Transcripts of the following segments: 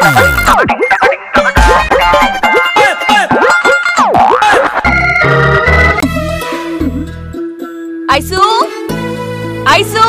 Ice ice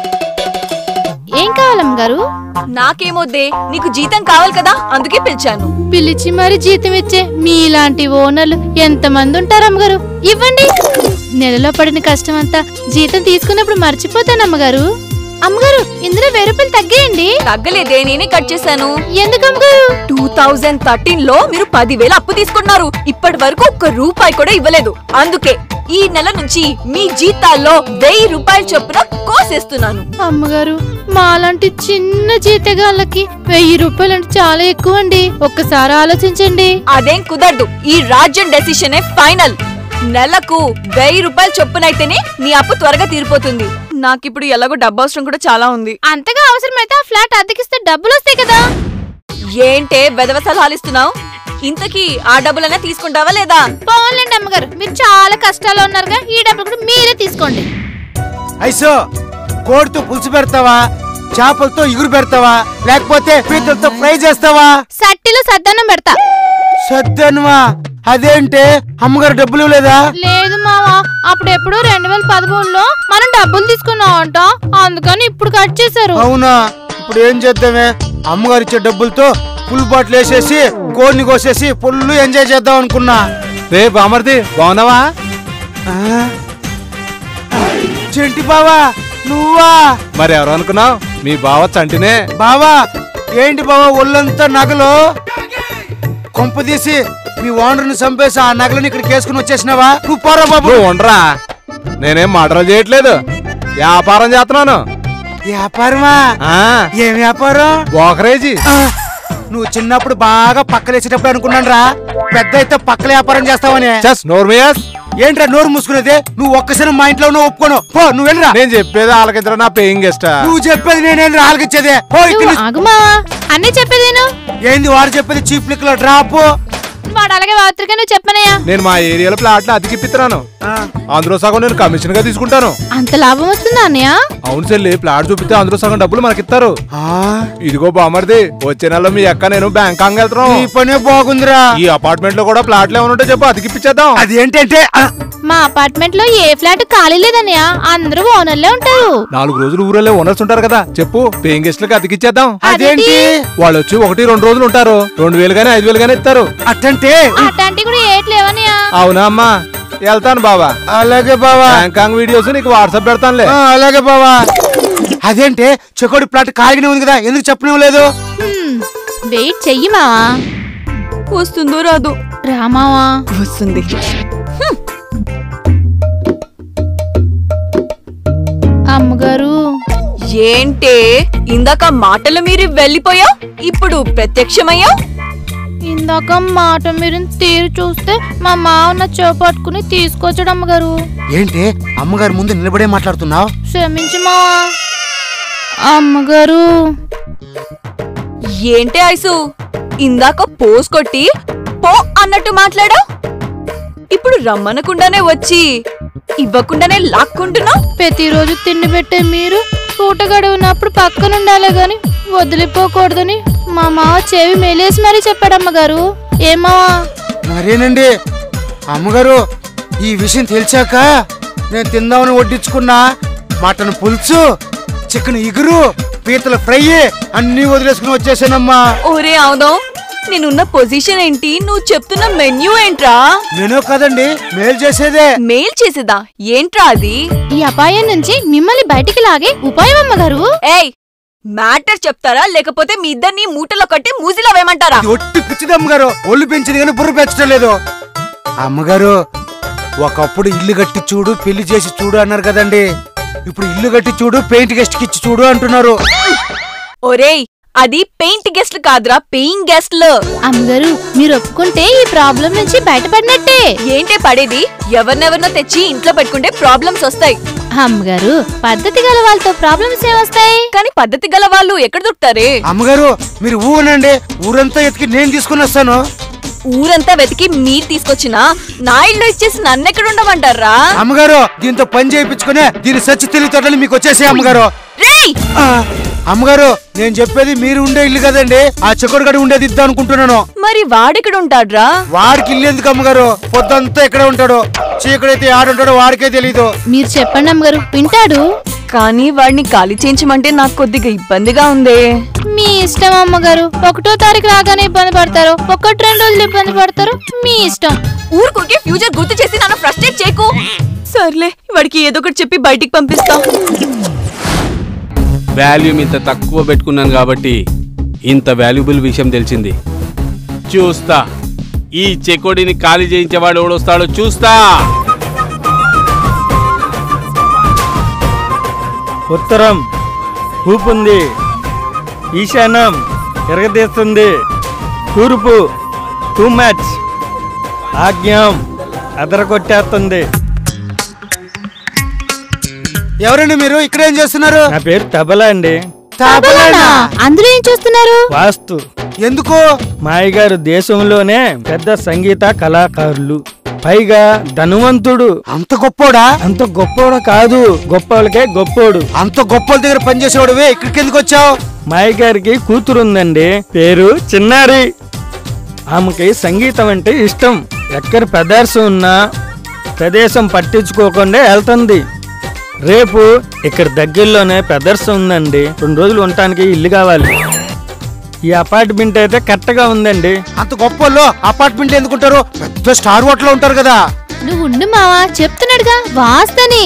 ఏం కావాలమ్మ గారు నాకేమొద్దే నీకు జీతం కావాలి కదా అందుకే పిలిచాను పిలిచి మరి జీతం ఇచ్చే మీలాంటి ఓనర్లు ఎంతమంది ఉంటారు అమ్మగారు ఇవ్వండి నెలలో పడిన కష్టం అంతా జీతం తీసుకున్నప్పుడు మర్చిపోతాను అమ్మగారు అమ్మగారు ఇందులో వెయ్యి రూపాయలు తగ్గేయండి తగ్గలేదే నేనే కట్ చేశాను ఎందుకు అమ్మగారు టూ థౌజండ్ థర్టీన్ లో మీరు పదివేలు అప్పు తీసుకున్నారు ఇప్పటి వరకు ఒక్క రూపాయి కూడా ఇవ్వలేదు అందుకే ఈ నెల నుంచి మీ జీతాల్లో వెయ్యి రూపాయల చొప్పున కోసేస్తున్నాను అమ్మగారు మాలాంటి చిన్న జీతగాళ్ళకి వెయ్యి రూపాయలు అంటే చాలా ఎక్కువ అండి ఒక్కసారి ఆలోచించండి అదేం కుదరదు ఈ రాజ్యం డెసిషనే ఫైనల్ నెలకు వెయ్యి రూపాయల చొప్పునైతేనే నీ అప్పు త్వరగా తీరిపోతుంది నాకిప్పుడు ఎలాగో డబ్బు అవసరం కూడా చాలా ఉంది అంతగా అవసరమైతే ఆ ఫ్లాట్ అద్దెకిస్తే డబ్బులు వస్తాయి కదా ఏంటే బెదవ సలహాలు ఇస్తున్నావు ఇంతకీ ఆ డబ్బులైనా తీసుకుంటావా లేదా పోన్లేండి అమ్మగారు మీరు చాలా కష్టాలు ఉన్నారుగా ఈ డబ్బులు కూడా మీరే తీసుకోండి ఐసో కోడితో పులుసు పెడతావా చేపలతో ఇగురు పెడతావా లేకపోతే పీతలతో ఫ్రై చేస్తావా సట్టిలో సద్దన్నం పెడతా సద్దనువా అదేంటే అమ్మగారు డబ్బులు ఇవ్వలేదా లేదు మావా అప్పుడు ఎప్పుడు రెండు వేల పదమూడులో మనం డబ్బులు తీసుకున్నాం అంట అందుకని ఇప్పుడు కట్ చేశారు అవునా ఇప్పుడు ఏం చేద్దామే అమ్మగారు ఇచ్చే డబ్బులతో ఫుల్ బాటిల్ వేసేసి కోడిని కోసేసి ఫుల్ ఎంజాయ్ చేద్దాం అనుకున్నా రే బామర్ది బాగున్నావా ఆ? చెంటి బావా నువ్వా మరి ఎవరు అనుకున్నావు మీ బావ చంటినే బావా ఏంటి బావా ఒళ్ళంతా నగలు కొంప తీసి మీ ఓనర్ని చంపేసి ఆ నగలని ఇక్కడికి వేసుకుని వచ్చేసినావా నువ్వు పోరా బాబు నువ్వు ఉండరా నేనేం మాటలు చేయట్లేదు వ్యాపారం చేస్తున్నాను వ్యాపారమా ఆ ఏం వ్యాపారం బోకరేజీ ఆ, నువ్వు చిన్నప్పుడు బాగా పక్కలేసేటప్పుడు అనుకున్నాను రా పెద్ద అయితే పక్కల వ్యాపారం చేస్తావని చస్ నోర్మియస్ ఏంట్రా నోరు మూసుకునేది నువ్వు ఒక్కసారి మా ఇంట్లో ఉన్నావు ఒప్పుకోను పో నువ్వు వెళ్ళరా నేను చెప్పేది ఆలకించడం నా పేయింగ్ గెస్ట్ నువ్వు చెప్పేది నేనేం రాలిగిచ్చేదే పో ఇక్కడి నువ్వు నుంచి. ఆగు మావా అన్నీ చెప్పేది నేను ఏంది వాడు చెప్పేది చీప్ లిక్ లో డ్రాప్ వాడు అలాగే వాత్రిక నువ్వు చెప్పనయ్యా నేను మా ఏరియాలో ప్లాట్లు అతికిప్పిస్తున్నాను అందులో సగం నేను కమిషన్ గా తీసుకుంటాను అంత లాభం వస్తుందా అన్నయ్య అవును చెల్లి ప్లాట్ చూపిస్తే అందులో సగం డబ్బులు మనకిస్తారు ఇదిగో బామర్ది వచ్చే నెలలో మీ అక్క నేను బ్యాంకాంగ్ ఈ వెళ్తున్నాం పనే బాగుందిరా ఈ అపార్ట్మెంట్ లో కూడా ప్లాట్లు ఏమైనా ఉంటే చెప్పు అతికిప్పించేద్దాం అది ఏంటంటే ఆ, మా అపార్ట్మెంట్ లో ఏ ఫ్లాట్ ఖాళీ లేదన్నయ్య అందరూ ఓనర్లే ఉంటారు నాలుగు రోజులు ఊరలో ఓనర్స్ ఉంటారు కదా చెప్పు పేయింగ్ గెస్ట్ లకి అతికిచ్చేద్దాం అదేంటి వాళ్ళు వచ్చి ఒకటి రెండు రోజులు ఉంటారు రెండు వేలు గానీ ఐదు వేలు గానీ ఇస్తారు అట్టంటే అట్లాంటి కూడా ఏట్లేవన్నయ్య అవునా అమ్మా వెళ్తాను బాబా అలాగే బావా బ్యాంకాంగ్ వీడియోస్ నీకు వాట్సాప్ పెడతానులే ఆ, అలాగే బావా అదేంటే చెకోడి ప్లాట్ ఖాళీగానే ఉంది కదా ఎందుకు చెప్పనివ్వలేదు హ్మ్, వెయిట్ చెయ్యి మావా వస్తుందో రాదు రామావా వస్తుంది అమ్మగారు ఏంటే ఇందాక మాటలు మీరు వెళ్ళిపోయా ఇప్పుడు ప్రత్యక్షమయ్యా ఇందాక మాట మీరు తీరు చూస్తే మా మావ నా చేపట్టుకుని తీసుకొచ్చాడు అమ్మగారు ఏంటి అమ్మగారి ముందు నిలబడే మాట్లాడుతున్నావు క్షమించు మావా అమ్మగారు ఏంటే ఐసు ఇందాక పోస్ కొట్టి పో అన్నట్టు మాట్లాడా ఇప్పుడు రమ్మనకుండానే వచ్చి ఇవ్వకుండానే లాక్కుంటున్నావు ప్రతిరోజు తిండి పెట్టే మీరు పూట గడువునప్పుడు పక్కన ఉండాలి గాని వదిలిపోకూడదని మా మావ చెవి మేలేసి మరీ చెప్పాడు అమ్మగారు ఏమావా మరేనండి అమ్మగారు ఈ విషయం తెలిసాక నేను తిందామని వడ్డించుకున్న మటన్ పులుసు చికెన్ ఇగురు పీతల ఫ్రై అన్ని వదిలేసుకుని వచ్చేసానమ్మా ఓరే అవుదాం నేనున్న పొజిషన్ ఏంటి నువ్వు చెప్తున్న మెన్యూ ఏంట్రా నేను కదండి మేలు చేసేదే మెయిల్ చేసేదా ఏంట్రా అది ఈ అపాయం నుంచి మిమ్మల్ని బయటికి లాగే ఉపాయం అమ్మగారు ఏయ్ మ్యాటర్ చెప్తారా లేకపోతే మీ ఇద్దరిని మూటలో కట్టి మూసిలో వేయమంటారా ఇది ఒట్టి పిచ్చిది అమ్మగారు ఒళ్ళు పెంచింది కానీ బుర్ర పెంచడం లేదు అమ్మగారు ఒకప్పుడు ఇల్లు కట్టి చూడు పెళ్లి చేసి చూడు అన్నారు కదండి ఇప్పుడు ఇల్లు కట్టి చూడు పెయింట్ గెస్ట్ ఇచ్చి చూడు అంటున్నారు ఒరేయ్ అది పెయింట్ గెస్ట్లు కాదురా పెయింగ్ గెస్ట్లు అమ్మగారు మీరు ఒప్పుకుంటే ఈ ప్రాబ్లం నుంచి బయటపడినట్టే ఏంటే పడేది ఎవరినెవరినో తెచ్చి ఇంట్లో పెట్టుకుంటే ప్రాబ్లమ్స్ వస్తాయి అమ్మగారు పద్ధతి గల వాళ్ళతో ప్రాబ్లమ్స్ ఏమొస్తాయి కానీ పద్ధతి గల వాళ్ళు ఎక్కడ దొరుకుతారే అమ్మగారు మీరు ఊనండి ఊరంతా ఎతికి నేను తీసుకుని వస్తాను ఊరంతా వెతికి మీరు తీసుకొచ్చినా నా ఇల్లు ఇచ్చేసి నన్నెక్కడ ఉండమంటారా అమ్మగారు దీంతో పని చేయించుకునే దీని సచ్చి తెలివితేటలు మీకు వచ్చేసే అమ్మగారు రేయ్ ఆ, అమ్మగారు నేను చెప్పేది మీరు ఉండే ఇల్లు కదండి ఆ చెక్కుడు గడి ఉండేది ఇద్దాం అనుకుంటున్నాను మరి వాడిక్కడ ఉంటాడ్రా వాడికి ఇల్లు ఎందుకు అమ్మగారు పొద్దంతా ఇక్కడే ఉంటాడు చీకడైతే ఆడుంటాడో వాడికే తెలీదు మీరు చెప్పండి అమ్మగారు వింటాడు కానీ వాడిని ఖాళీ చేయించమంటే నాకు కొద్దిగా ఇబ్బందిగా ఉందే మీ ఇష్టం అమ్మగారు ఒకటో తారీఖు రాగానే ఇబ్బంది పడతారు ఒకటి రెండు రోజులు ఇబ్బంది పడతారు మీ ఇష్టం ఊరుకోకే ఫ్యూచర్ గుర్తు చేసి నన్ను ఫ్రస్ట్రేట్ చేయకు సర్లే వాడికి ఏదో ఒకటి చెప్పి బయటికి పంపిస్తా వాల్యూమ్ ఇంత తక్కువ పెట్టుకున్నాను కాబట్టి ఇంత వాల్యుబుల్ విషయం తెలిసింది చూస్తా ఈ చెకోడిని ఖాళీ చేయించేవాడు ఎవడొస్తాడో చూస్తా ఉత్తరం ఊపుంది ఈశాన్యం ఎరగదీస్తుంది తూర్పు టూ మ్యాచ్ ఆజ్ఞం అదరగొట్టేస్తుంది ఎవరండి మీరు ఇక్కడ ఏం చేస్తున్నారు నా పేరు తబలా అండి తబలానా? అందరూ ఏం చూస్తున్నారు వాస్తు ఎందుకు మాయగారు దేశంలోనే పెద్ద సంగీత కళాకారులు పైగా ధనవంతుడు అంత గొప్పోడా అంత గొప్పోడు కాదు గొప్పోళ్ళకే గొప్పోడు అంత గొప్పల దగ్గర పనిచేసేవాడువే ఇక్కడికి ఎందుకు వచ్చావు మాయగారికి కూతురుందండి పేరు చిన్నారి ఆమెకి సంగీతం అంటే ఇష్టం ఎక్కడ ప్రదర్శన ఉన్నా ప్రదేశం పట్టించుకోకుండా వెళ్తుంది రేపు ఇక్కడ దగ్గరలోనే ప్రదర్శన ఉందండి రెండు రోజులు ఉండటానికి ఇల్లు కావాలి ఈ అపార్ట్మెంట్ అయితే కరెక్ట్గా ఉందండి అంత గొప్పోళ్ళు అపార్ట్మెంట్ ఎందుకుంటారు పెద్ద స్టార్ హోటల్ ఉంటారు కదా నువ్వు ఉండు మావా చెప్తున్నాడుగా వాస్తని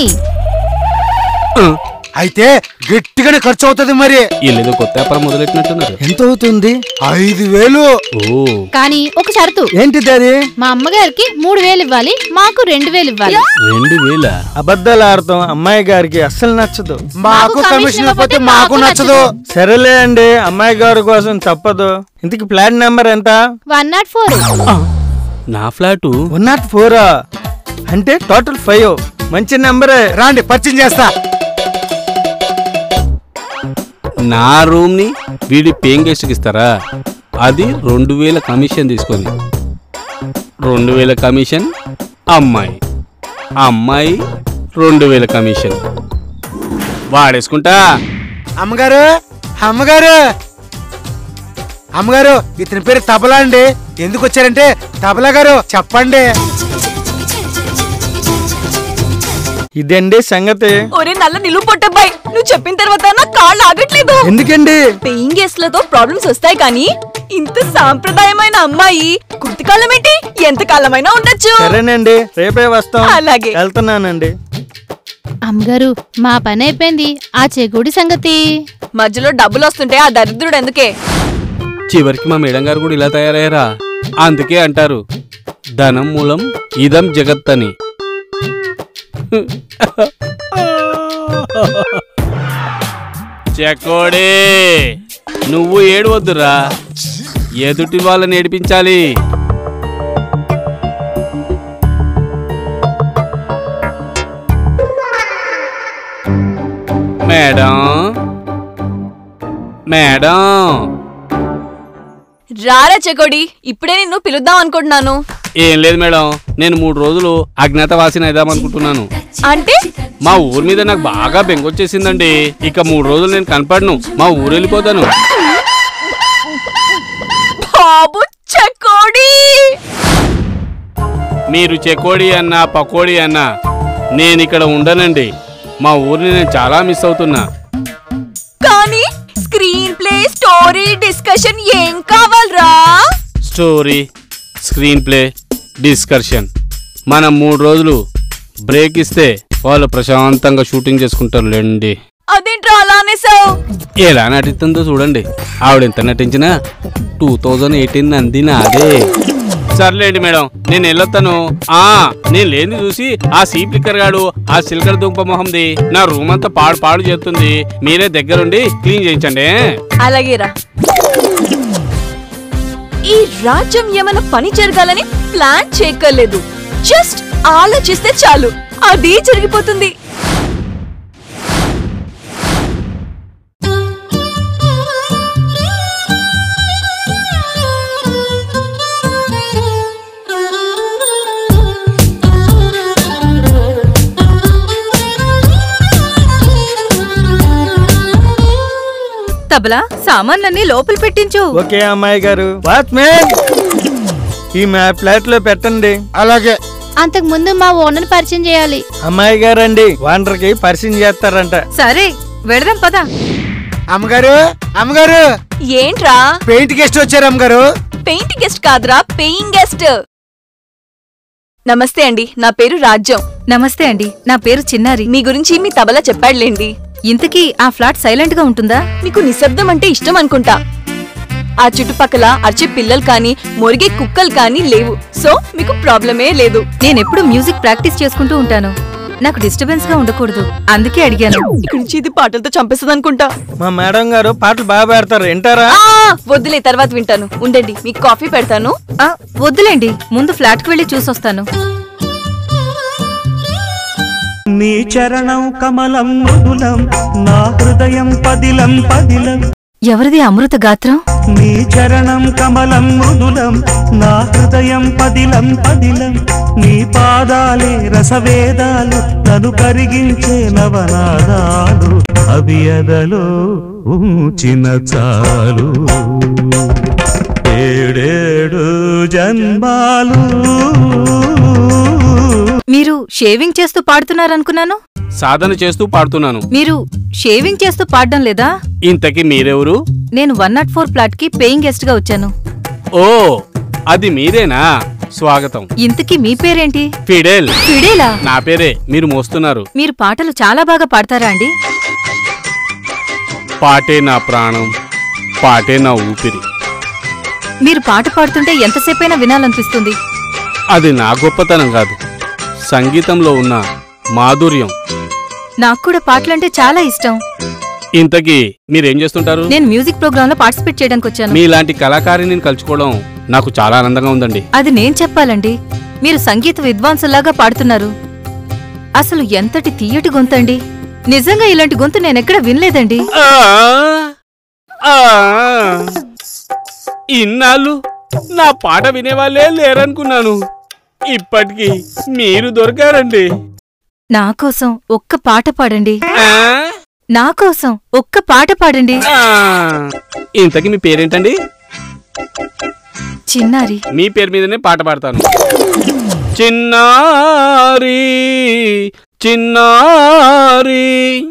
అయితే గట్టిగానే ఖర్చు అవుతుంది మరి వీళ్ళేదో కొత్త వ్యాపారం మొదలెట్టినట్టున్నారు ఎంత అవుతుంది ఐదు వేలు ఓ కానీ ఒక షరతు ఏంటిది అది మా అమ్మగారికి మూడు వేలు ఇవ్వాలి మాకు రెండు వేలు ఇవ్వాలి రెండు వేల అబద్ధాలు ఆడతాం అమ్మాయి గారికి అస్సలు నచ్చదు మాకు కమిషన్ ఇవ్వకపోతే మాకు నచ్చదు సరేలే అండి అమ్మాయి గారి కోసం తప్పదు ఇంతకి ప్లాన్ నెంబర్ ఎంత వన్ నాట్ ఫోర్ నా ఫ్లాటు వన్ నాట్ ఫోరా అంటే టోటల్ ఫైవ్ మంచి నెంబరే రాండి పరిచయం చేస్తా నా రూమ్ ని వీడి పేయింగ్ గెస్ట్కి ఇస్తారా అది రెండు వేల కమిషన్ తీసుకొని రెండు వేల కమిషన్ అమ్మాయి అమ్మాయి రెండు వేల కమిషన్ వాడేసుకుంటా అమ్మగారు అమ్మగారు అమ్మగారు ఇతని పేరు తబలా అండి ఎందుకు వచ్చారంటే తబలా గారు చెప్పండి ఇదండి సంగతి ఒరే నల్ల నిలువు పొట్టబ్బాయి నువ్వు చెప్పిన తర్వాత నా కాళ్ళు ఆగట్లేదు ఎందుకండి పెయింగ్ గెస్ట్లతో ప్రాబ్లమ్స్ వస్తాయి కానీ ఇంత సాంప్రదాయమైన అమ్మాయి కొద్ది కాలం ఏంటి ఎంత కాలమైనా ఉండొచ్చు సరేనండి రేపే వస్తాం అలాగే. వెళ్తున్నానండి అమ్మగారు మా పని అయిపోయింది ఆ చెగుడి సంగతి మధ్యలో డబ్బులు వస్తుంటే ఆ దరిద్రుడు ఎందుకే చివరికి మా మేడం గారు కూడా ఇలా తయారయ్యారా అందుకే అంటారు ధనం మూలం ఇదం జగత్ అని చెకోడే నువ్వు ఏడవద్దురా ఎదుటి వాళ్ళని ఏడిపించాలి మేడం మేడం రారా చెకోడి ఇప్పుడే నిన్ను పిలుద్దాం అనుకుంటున్నాను ఏం లేదు మేడం నేను మూడు రోజులు అజ్ఞాతవాసిని అయిదాం అనుకుంటున్నాను అంటే మా ఊరి మీద నాకు బాగా బెంగొచ్చేసిందండి ఇక మూడు రోజులు నేను కనపడను మా ఊరు వెళ్ళిపోతాను బాబు చెకోడి మీరు చెకోడి అన్నా పకోడి అన్నా నేను ఇక్కడ ఉండనండి మా ఊరిని నేను చాలా మిస్ అవుతున్నా కానీ స్క్రీన్ ప్లే స్టోరీ డిస్కషన్ ఏం కావాలరా స్టోరీ స్క్రీన్ ప్లే డిస్కర్షన్ మనం మూడు రోజులు బ్రేక్ ఇస్తే వాళ్ళు ప్రశాంతంగా షూటింగ్ చేసుకుంటారు లేండి అదేంట్రా అలా అనేసావు ఎలా నటిస్తుందో చూడండి ఆవిడ ఎంత నటించినా టూ థౌజండ్ ఎయిటీన్ నంది నాదే సర్లేండి మేడం నేను వెళ్ళొస్తాను ఆ నేను లేని చూసి ఆ సీ ఫ్లిక్కర్ గాడు ఆ సిల్కర్ దుంప మొహంది నా రూమ్ అంతా పాడు పాడు చేస్తుంది మీరే దగ్గరుండి క్లీన్ చేయించండి అలాగేరా ఈ రాజ్యం ఏమైనా పని జరగాలని ప్లాన్ చేయక్కర్లేదు జస్ట్ ఆలోచిస్తే చాలు అది జరిగిపోతుంది తబలా సామాన్లన్నీ లోపల పెట్టించు ఓకే అమ్మాయి గారు వాచ్మెన్ ఈ మా ఫ్లాట్ లో పెట్టండి అలాగే అంతకు ముందు మా ఓనర్ పరిచయం చేయాలి అమ్మాయి గారండి వాండర్ కి పరిచయం చేస్తారంట సరే వెళదాం పదా అమ్మగారు అమ్మగారు ఏంట్రా పెయింట్ గెస్ట్ వచ్చారు అమ్మగారు పెయింట్ గెస్ట్ కాదురా పేయింగ్ గెస్ట్ నమస్తే అండి నా పేరు రాజ్యం నమస్తే అండి నా పేరు చిన్నారి మీ గురించి మీ తబలా చెప్పాడులేండి ఇంతకీ ఆ ఫ్లాట్ సైలెంట్ గా ఉంటుందా మీకు నిశ్శబ్దం అంటే ఇష్టం అనుకుంటా ఆ చుట్టుపక్కల అరిచే పిల్లలు కానీ మొరిగే కుక్కలు కానీ లేవు సో మీకు ప్రాబ్లమే లేదు నేనెప్పుడు మ్యూజిక్ ప్రాక్టీస్ చేసుకుంటూ ఉంటాను నాకు డిస్టర్బెన్స్ గా ఉండకూడదు అందుకే అడిగాను ఇక్కడి నుంచి ఇది పాటలతో చంపేస్తుంది అనుకుంటా మా మేడం గారు పాటలు బాగా పాడతారు వింటారా వద్దులే తర్వాత వింటాను ఉండండి మీకు కాఫీ పెడతాను ఆ, వద్దులేండి ముందు ఫ్లాట్ కి వెళ్ళి చూసొస్తాను నీ చరణం కమలం మృదులం నా హృదయం పదిలం పదిలం ఎవరిది అమృత గాత్రం నీ చరణం కమలం మృదులం నా హృదయం పదిలం పదిలం నీ పాదాలే రసవేదాలు తను కరిగించే నవనాదాలు అవి ఎదలో ఉంచిన చాలు ఏడేడు జన్మాలు మీరు షేవింగ్ చేస్తూ పాడుతున్నారనుకున్నాను సాధన చేస్తూ పాడుతున్నాను మీరు షేవింగ్ చేస్తూ పాడడం లేదా ఇంతకీ మీరెవరు నేను వన్ నాట్ ఫోర్ ఫ్లాట్ కి పేయింగ్ గెస్ట్ గా వచ్చాను ఓ అది మీరేనా స్వాగతం ఇంతకీ మీ పేరేంటి ఫిడేల్ ఫిడేలా నా పేరే మీరు మోస్తున్నారు మీరు పాటలు చాలా బాగా పాడతారా అండి పాటే నా ప్రాణం పాటే నా ఊపిరి మీరు పాట పాడుతుంటే ఎంతసేపైనా వినాలనిపిస్తుంది అది నా గొప్పతనం కాదు సంగీతంలో ఉన్న మాధుర్యం నాకు కూడా పాటలంటే చాలా ఇష్టం ఇంతకీ మీరేం చేస్తుంటారు నేను మ్యూజిక్ ప్రోగ్రామ్ లో పార్టిసిపేట్ చేయడానికి వచ్చాను మీలాంటి కళాకారిని కలుసుకోవడం నాకు చాలా ఆనందంగా ఉందండి అది నేను చెప్పాలండి మీరు సంగీత విద్వాంసులాగా పాడుతున్నారు అసలు ఎంతటి తీయటి గొంతండి నిజంగా ఇలాంటి గొంతు నేనెక్కడ వినలేదండి ఆ! ఆ! ఇన్నాళ్ళు నా పాట వినేవాళ్ళే లేరనుకున్నాను ఇప్పటికి మీరు దొరికారండి నా కోసం ఒక్క పాట పాడండి ఆ! నా కోసం ఒక్క పాట పాడండి ఆ! ఇంతకీ మీ పేరేంటండి చిన్నారి మీ పేరు మీదనే పాట పాడతాను చిన్నారి చిన్నారి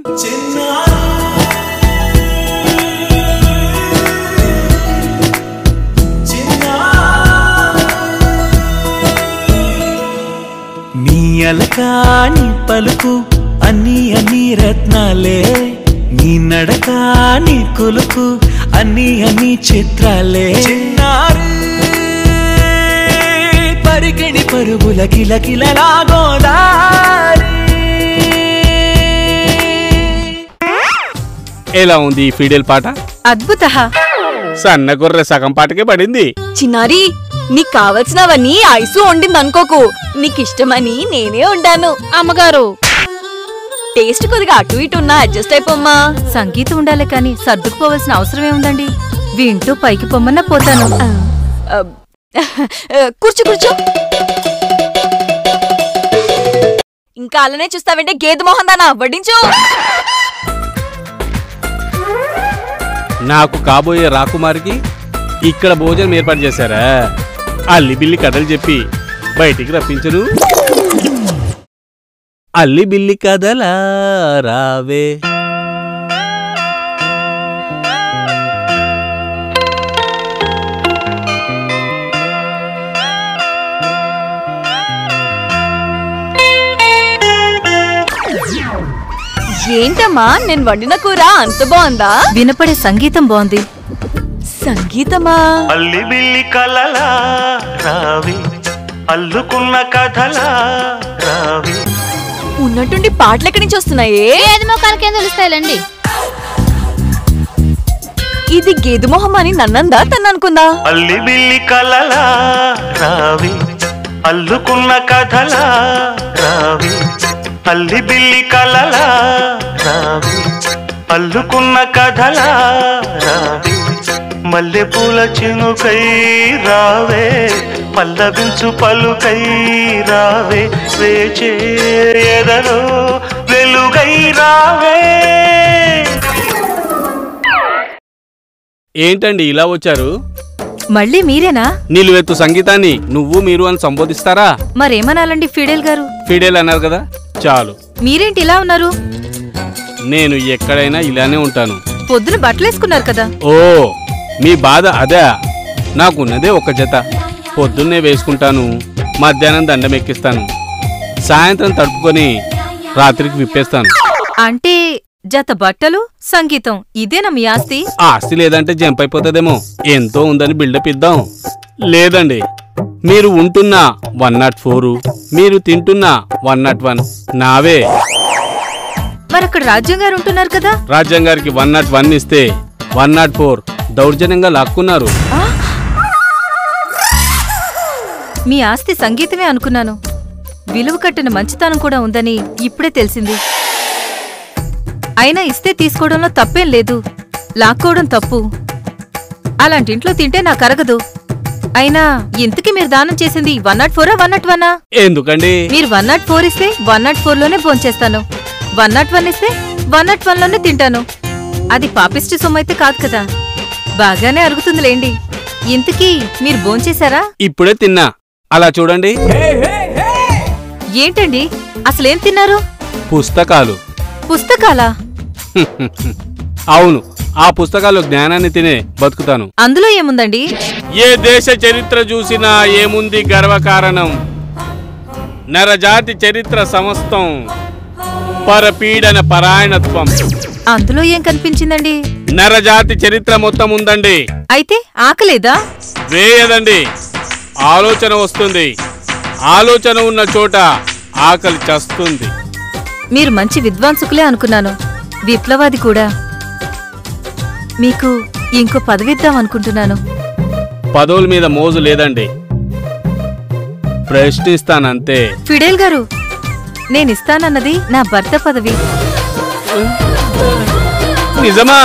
నీ అలకాని పలుకు అన్ని అన్ని రత్నాలే నీ నడక నీ కొలుకు అన్ని అన్ని చిత్రాలే చిన్నారు పరికిణి పరుగుల కిల కిలలాగోదారి ఎలా ఉంది ఈ ఫీడేల్ పాట అద్భుత సన్న గొర్రె సగం పాటకే పడింది చిన్నారి నీకు కావలసినవన్నీ ఐసు వండింది అనుకోకు నీకిష్టమని నేనే వండాను అమ్మగారు టేస్ట్ కొద్దిగా అటు ఇటు ఉన్నా అడ్జస్ట్ అయిపోమ్మా సంగీతం ఉండాలి కానీ సర్దుకుపోవాల్సిన అవసరం ఏముందండి వింటూ పైకి పొమ్మన్నా పోతాను ఆ, కూర్చో కూర్చో ఇంకా అలానే చూస్తావంటే గేదె మొహం దానా వడ్డించు నాకు కాబోయే రాకుమారికి ఇక్కడ భోజనం ఏర్పాటు చేశారా అల్లి బిల్లి కథలు చెప్పి బయటికి రప్పించరు అల్లి బిల్లి కథలా రావే ఏంటమ్మా నేను వండిన కూర అంత బాగుందా వినపడే సంగీతం బాగుంది సంగీతమా అల్లి బిల్లి కలలా రావి అల్లుకున్న కథలా రావి ఉన్నట్టుండి పాటలు ఎక్కడి నుంచి వస్తున్నాయే ఏది మొక్కలకేం తెలుస్తాయిలండి ఇది గేదె మొహం అని నన్నందా తను అనుకుందా అల్లి బిల్లి కలలా రావి అల్లుకున్న కథలా రావి అల్లి బిల్లి కలలా రావి అల్లుకున్న కథలా రావి మల్లె పూల చినుకై రావే పల్లవించు పలుకై రావే వేచే ఎదలో వెలుగై రావే ఏంటండి ఇలా వచ్చారు మళ్ళీ మీరేనా నిలువెత్తు సంగీతాన్ని నువ్వు మీరు అని సంబోధిస్తారా మరేమనాలండి ఫిడేల్ గారు ఫిడేల్ అన్నారు కదా చాలు మీరేంటి ఇలా ఉన్నారు నేను ఎక్కడైనా ఇలానే ఉంటాను పొద్దున బట్టలేసుకున్నారు కదా ఓ మీ బాధ అదే నాకున్నదే ఒక జత పొద్దున్నే వేసుకుంటాను మధ్యాహ్నం దండం ఎక్కిస్తాను సాయంత్రం తడుపుకొని రాత్రికి విప్పేస్తాను అంటే జత బట్టలు సంగీతం ఇదేనా మీ ఆస్తి ఆస్తి లేదంటే జంప్ అయిపోతుందేమో ఎంతో ఉందని బిల్డప్ ఇద్దాం లేదండి మీరు ఉంటున్న వన్ నాట్ ఫోర్ మీరు తింటున్న వన్ నాట్ వన్ నావే మరి అక్కడ రాజ్యం గారు ఉంటున్నారు కదా రాజ్యం గారికి వన్ నాట్ వన్ ఇస్తే వన్ నాట్ ఫోర్ దౌర్జన్యంగా లాక్కున్నారు మీ ఆస్తి సంగీతమే అనుకున్నాను విలువ కట్టిన మంచితనం కూడా ఉందని ఇప్పుడే తెలిసింది అయినా ఇస్తే తీసుకోవడంలో తప్పేం లేదు లాక్కోవడం తప్పు అలాంటి ఇంట్లో తింటే నాకు అరగదు అయినా ఇంతకీ మీరు దానం చేసింది వన్ నాట్ ఫోరా వన్ నాట్ వన్నా ఎందుకండి మీరు వన్ నాట్ ఫోర్ ఇస్తే వన్ నాట్ ఫోర్ లోనే భోంచేస్తాను వన్ నాట్ వన్ ఇస్తే వన్ నాట్ వన్ లోనే తింటాను అది పాపిష్టి సొమ్ము అయితే కాదు కదా బాగానే అరుగుతుందిలేండి ఇంతకీ మీరు భోంచేశారా ఇప్పుడే తిన్నా అలా చూడండి ఏంటండి అసలేం తిన్నారు పుస్తకాలు పుస్తకాలా అవును ఆ పుస్తకాలు జ్ఞానాన్ని తినే బతుకుతాను అందులో ఏముందండి ఏ దేశ చరిత్ర చూసినా ఏముంది గర్వకారణం నరజాతి చరిత్ర సమస్తం పరపీడన పరాయణత్వం అందులో ఏం కనిపించిందండి నరజాతి చరిత్ర మొత్తం ఉందండి అయితే ఆకలేదా వేయదండి ఆలోచన వస్తుంది ఆలోచన ఉన్న చోట ఆకలి చస్తుంది మీరు మంచి విద్వాంసుకులే అనుకున్నాను విప్లవాది కూడా మీకు ఇంకో పదవిద్దాం అనుకుంటున్నాను పదవుల మీద మోజు లేదండి ప్రశ్నిస్తానంతే ఫిడేల్ గారు నేనిస్తానన్నది నా భర్త పదవి నిజమా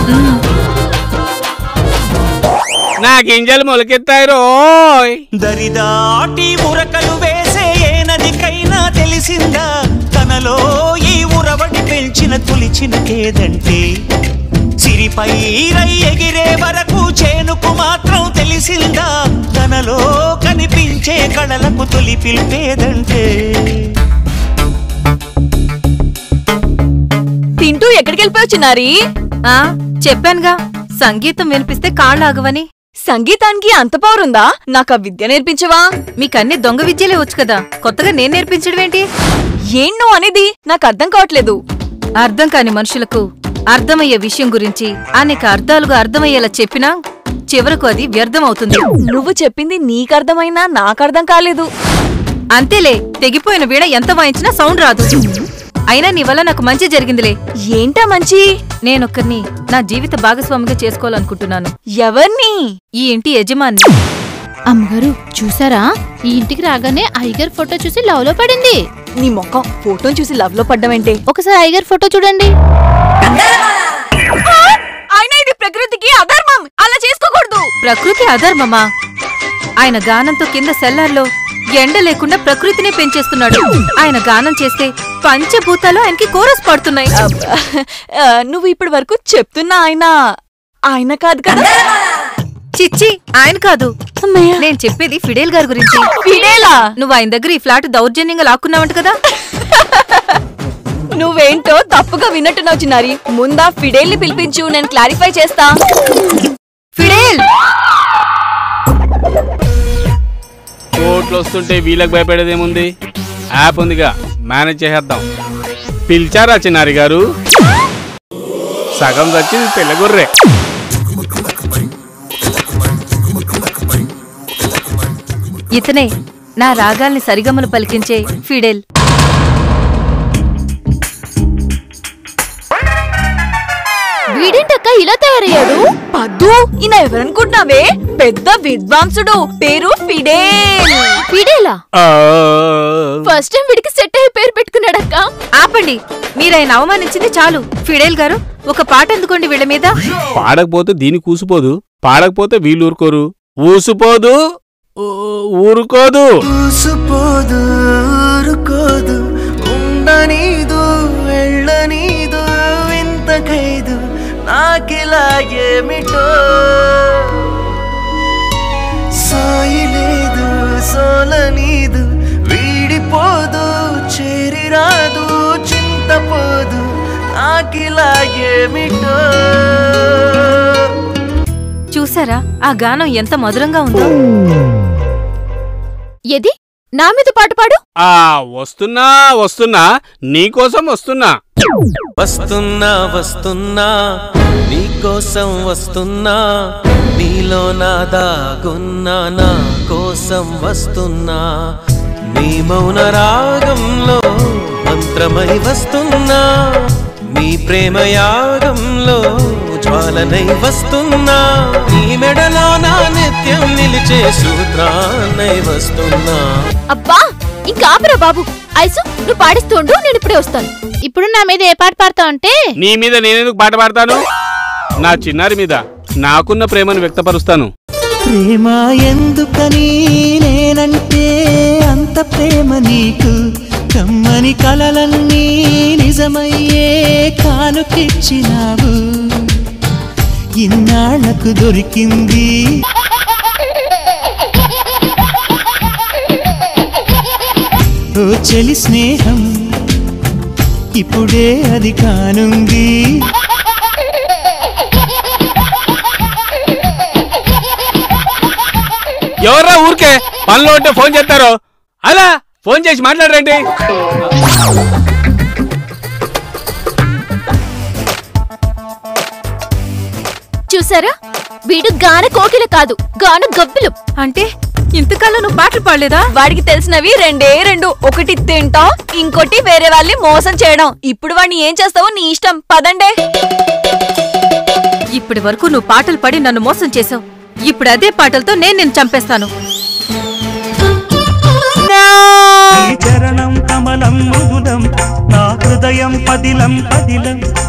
నా గింజలు మొలకెత్తాయి రోయ్ దరిదాటి ఉరకలు వేసే ఏ నదికైనా తెలిసిందా తనలో ఈ ఉరవడి పెంచిన తొలిచిన కేదంటే సిరిపై రై ఎగిరే వరకు చేనుకు మాత్రం తెలిసిందా తనలో కనిపించే కళలకు తొలి పిలిపేదంటే తింటూ ఎక్కడికి వెళ్ళిపోయి చిన్నారి ఆ చెప్పానుగా సంగీతం వినిపిస్తే కాళ్ళాగవని సంగీతానికి అంత పవర్ ఉందా నాకు ఆ విద్య నేర్పించవా మీకన్నీ దొంగ విద్యలే వచ్చు కదా కొత్తగా నేను నేర్పించడం ఏంటి ఏం నువ్వు అనేది నాకు అర్థం కావట్లేదు అర్థం కాని మనుషులకు అర్థమయ్యే విషయం గురించి అనేక అర్థాలుగా అర్థమయ్యేలా చెప్పినా చివరకు అది వ్యర్థమవుతుంది నువ్వు చెప్పింది నీకు అర్థమైనా నాకు అర్థం కాలేదు అంతేలే తెగిపోయిన వీణ ఎంత వాయించినా సౌండ్ రాదు అయినా నీ వల్ల నాకు మంచి జరిగిందిలే ఏంటా మంచి నేనొక్కరిని నా జీవిత భాగస్వామిగా చేసుకోవాలనుకుంటున్నాను ఎవరిని ఈ ఇంటి యజమాని అమ్మగారు చూసారా ఈ ఇంటికి రాగానే ఐగర్ ఫోటో చూసి లవ్ లో పడింది నీ మొఖం ఫోటోని చూసి లవ్ లో పడ్డమేంటే ఒకసారి ఐగర్ ఫోటో చూడండి అయినా ఇది ప్రకృతికి అధర్మం అలా చేసుకోకూడదు ప్రకృతి అధర్మమా ఆయన గానంతో కింద సెల్లార్లో ఎండ లేకుండా ప్రకృతినే పెంచేస్తున్నాడు ఆయన గానం చేస్తే పంచభూతాలు ఆయనకి కోరస్ పడుతున్నాయి అబ్బా, ఆ, నువ్వు ఇప్పటి వరకు చెప్తున్నా ఆయన ఆయన కాదు కదా చిచ్చి ఆయన కాదు నేను చెప్పేది ఫిడేల్ గారి గురించి ఫిడేలా నువ్వు ఆయన దగ్గర ఈ ఫ్లాట్ దౌర్జన్యంగా లాక్కున్నావంట కదా నువ్వేంటో తప్పుగా విన్నట్టున్నావు చిన్నారి ముందా ఫిడేల్ ని పిలిపించు నేను క్లారిఫై చేస్తా ఫిడేల్ కోట్లు వస్తుంటే వీళ్ళకి భయపడేదేముంది యాప్ ఉందిగా మేనేజ్ చేసేద్దాం పిలిచారా చిన్నారి గారు సగం వచ్చింది తెల్లగొర్రె ఇతనే నా రాగాల్ని సరిగమలు పలికించే ఫిడేల్ వీడేంటక్క ఇలా తయారయ్యాడు పద్దు ఈయన ఎవరనుకుంటున్నావే పెద్ద విద్వాంసుడు పేరు ఫిడేల్ వీడేలా ఆ, ఫస్ట్ టైం వీడికి సెట్ అయ్యే పేరు పెట్టుకున్నాడక్క ఆపండి మీరాయన అవమానించింది చాలు ఫిడేల్ గారు ఒక పాట అందుకోండి వీళ్ళ మీద పాడకపోతే దీని కూసిపోదు పాడకపోతే వీళ్ళు ఊరుకోరు ఊసిపోదు ఊ- ఊరుకోదు ఊసుపోదు ఊరుకోదు ఉండనీదు వెళ్ళనీదు వింత ఖైదు నాకిలా ఏమిటో నాకిలా ఏమిటో చూసారా ఆ గానం ఎంత మధురంగా ఉందో ఏది నా మీద పాట పాడు ఆ వస్తున్నా వస్తున్నా నీకోసం వస్తున్నా వస్తున్నా వస్తున్నా నీకోసం వస్తున్నా నీలో నా దాగున్నా నా కోసం వస్తున్నా నీ మౌన రాగంలో మంత్రమై వస్తున్నా నీ ప్రేమ యాగంలో జ్వాలనై వస్తున్నా నీ మెడలో నా నిత్యం నిలిచే సూత్రాన్నై వస్తున్నా అబ్బా ఇంకా ఆపరా బాబు ఐసు నువ్వు పాడిస్తుండు నేను ఇప్పుడే వస్తాను ఇప్పుడు నా మీద ఏ పాట పాడతావు అంటే నీ మీద నేనెందుకు పాట పాడతాను నా చిన్నారి మీద నాకున్న ప్రేమను వ్యక్తపరుస్తాను ప్రేమ ఎందుకని నేనంటే అంత ప్రేమ నీకు కమ్మని కలలన్నీ నిజమయ్యే కానుకిచ్చినావు ఇన్నాళ్లకు దొరికింది ఓ చెలి స్నేహం ఇప్పుడే అది కానుంది ఎవర్రా ఊరికే పనిలో ఉంటే ఫోన్ చేస్తారు అలా ఫోన్ చేసి మాట్లాడరండి చూసారా వీడు గాన కోకిల కాదు గాన గబ్బిలు అంటే ఇంతకాలం నువ్వు పాటలు పాడలేదా వాడికి తెలిసినవి రెండే రెండు ఒకటి తింటాం ఇంకోటి వేరే వాళ్ళని మోసం చేయడం ఇప్పుడు వాడిని ఏం చేస్తావో నీ ఇష్టం పదండే ఇప్పటి వరకు నువ్వు పాటలు పాడి నన్ను మోసం చేసావు ఇప్పుడు అదే పాటలతో నేను నిన్ను చంపేస్తాను ఈ చరణం కమలం మృదులం నా హృదయం పదిలం పదిలం